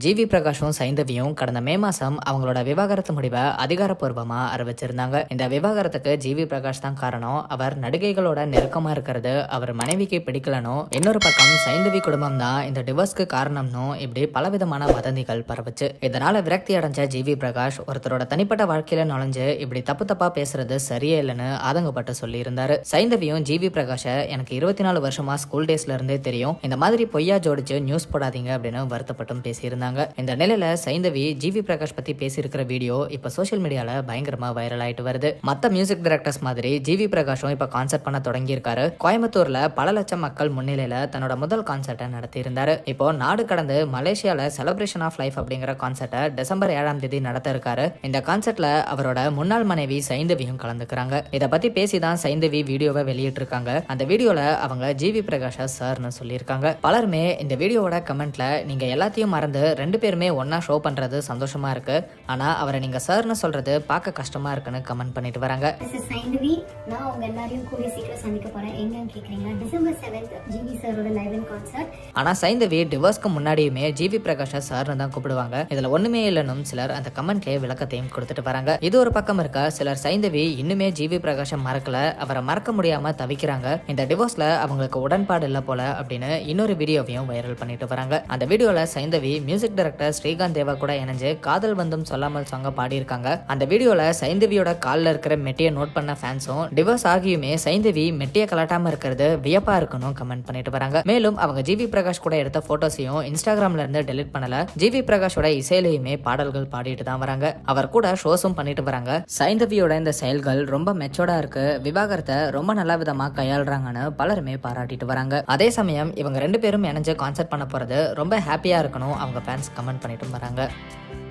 GV பிரகாஷும் சைந்தவியும் கடந்த மே மாசம் அவங்களோட விவாகரத்து முடிவை அதிகாரப்பூர்வமா அறிவிச்சிருந்தாங்க இந்த விவாகரத்துக்கு ஜிவி பிரகாஷ் தான் காரணம் அவர் நடிகைகளோட நெருக்கமா இருக்கிறது அவர் மனைவிக்கு பிடிக்கலனோ இன்னொரு பக்கம் சைந்தவி குடும்பம் தான் இந்த டிவோர்ஸ்க்கு காரணம்னு இப்படி பலவிதமான வதந்திகள் பரவுச்சு இதனால விரக்தி அடைஞ்ச ஜிவி பிரகாஷ் ஒருத்தரோட தனிப்பட்ட வாழ்க்கையில நுழைஞ்சு இப்படி தப்பு தப்பா பேசுறது சரியே இல்லைன்னு ஆதங்கப்பட்டு சொல்லியிருந்தாரு சைந்தவியும் ஜிவி பிரகாஷை எனக்கு இருபத்தி நாலு வருஷமா ஸ்கூல் டேஸ்ல இருந்தே தெரியும் இந்த மாதிரி பொய்யா ஜோடிச்சு நியூஸ் போடாதீங்க அப்படின்னு வருத்தப்பட்டும் பேசியிருந்தாங்க இந்த நிலையில சைந்தவி ஜிவி பிரகாஷ் பத்தி பேசியிருக்கிற வீடியோ இப்ப சோஷியல் மீடியால பயங்கரமா வைரல் ஆயிட்டு வருது மத்த மியூசிக் டைரக்டர்ஸ் மாதிரி ஜிவி பிரகாஷும் இப்ப கான்சர்ட் பண்ண தொடங்கி இருக்காரு கோயம்புத்தூர்ல பல லட்சம் மக்கள் முன்னிலையில தன்னோட முதல் கான்சர்ட்டை நடத்தி இருந்தாரு இப்போ நாடு கடந்து மலேசியால செலிப்ரேஷன் ஆஃப் லைஃப் அப்படிங்கிற கான்சர்ட்டை டிசம்பர் ஏழாம் தேதி நடத்த இருக்காரு இந்த கான்சர்ட்ல அவரோட முன்னாள் மனைவி சைந்தவியும் கலந்துக்கிறாங்க இத பத்தி பேசி தான் சைந்தவி வீடியோவை வெளியிட்டிருக்காங்க அந்த வீடியோல அவங்க ஜிவி பிரகாஷா சார்னு சொல்லியிருக்காங்க பலருமே இந்த வீடியோவோட கமெண்ட்ல நீங்க எல்லாத்தையும் மறந்து ரெண்டு பேருமே ஒண்ணா ஷோ பண்றது சந்தோஷமா இருக்கு ஆனா அவரை நீங்க சார்னு சொல்றது பார்க்க கஷ்டமா இருக்குன்னு கமெண்ட் பண்ணிட்டு வராங்க திஸ் இஸ் சைந்தவி நான் உங்க எல்லாரையும் கூடிய சீக்கிரம் சந்திக்க போறேன் எங்கன்னு கேக்குறீங்களா டிசம்பர் செவன்த் ஜிவி சாரோட லைவ் இன் கான்சர்ட் ஆனா சைந்தவி டிவோர்ஸ்க்கு முன்னாடியுமே ஜிவி பிரகாஷை சார்னு தான் கூப்பிடுவாங்க இதுல ஒண்ணுமே இல்லைன்னு சிலர் அந்த கமெண்ட்லயே விளக்கத்தையும் கொடுத்துட்டு வராங்க இது ஒரு பக்கம் இருக்க சிலர் சைந்தவி இன்னுமே ஜிவி பிரகாஷை மறக்கல அவரை மறக்க முடியாம தவிக்கிறாங்க இந்த டிவோர்ஸ்ல அவங்களுக்கு உடன்பாடு இல்ல போல அப்படின்னு இன்னொரு வீடியோவையும் வைரல் பண்ணிட்டு வராங்க அந்த வீடியோல சைந்தவி மியூசிக் டைரக்டர் ஸ்ரீகாந்த் தேவா கூட இணைஞ்சு காதல் வந்தும் சொல்லாமல் சாங்க பாடியிருக்காங்க அந்த வீடியோல சைந்தவியோட கால்ல இருக்கிற மெட்டியை நோட் பண்ண ஃபேன்ஸும் டிவோர்ஸ் ஆகியுமே சைந்தவி மெட்டியை கலாட்டாம இருக்கிறது வியப்பா இருக்கணும் கமெண்ட் பண்ணிட்டு வராங்க மேலும் அவங்க ஜிவி பிரகாஷ் கூட எடுத்த போட்டோஸையும் இன்ஸ்டாகிராம்ல இருந்து டெலிட் பண்ணல ஜிவி பிரகாஷோட இசையிலையுமே பாடல்கள் பாடிட்டு தான் வராங்க அவர் கூட ஷோஸும் பண்ணிட்டு வராங்க சைந்தவியோட இந்த செயல்கள் ரொம்ப மெச்சோர்டா இருக்கு விவாகரத்தை ரொம்ப நல்ல விதமா கையாளுறாங்கன்னு பலருமே பாராட்டிட்டு வராங்க அதே சமயம் இவங்க ரெண்டு பேரும் இணைஞ்சு கான்சர்ட் பண்ண போறது ரொம்ப ஹாப்பியா இருக்கணும் அவங்க ஃபேன்ஸ் கமெண்ட் பண்ணிட்டும் வராங்க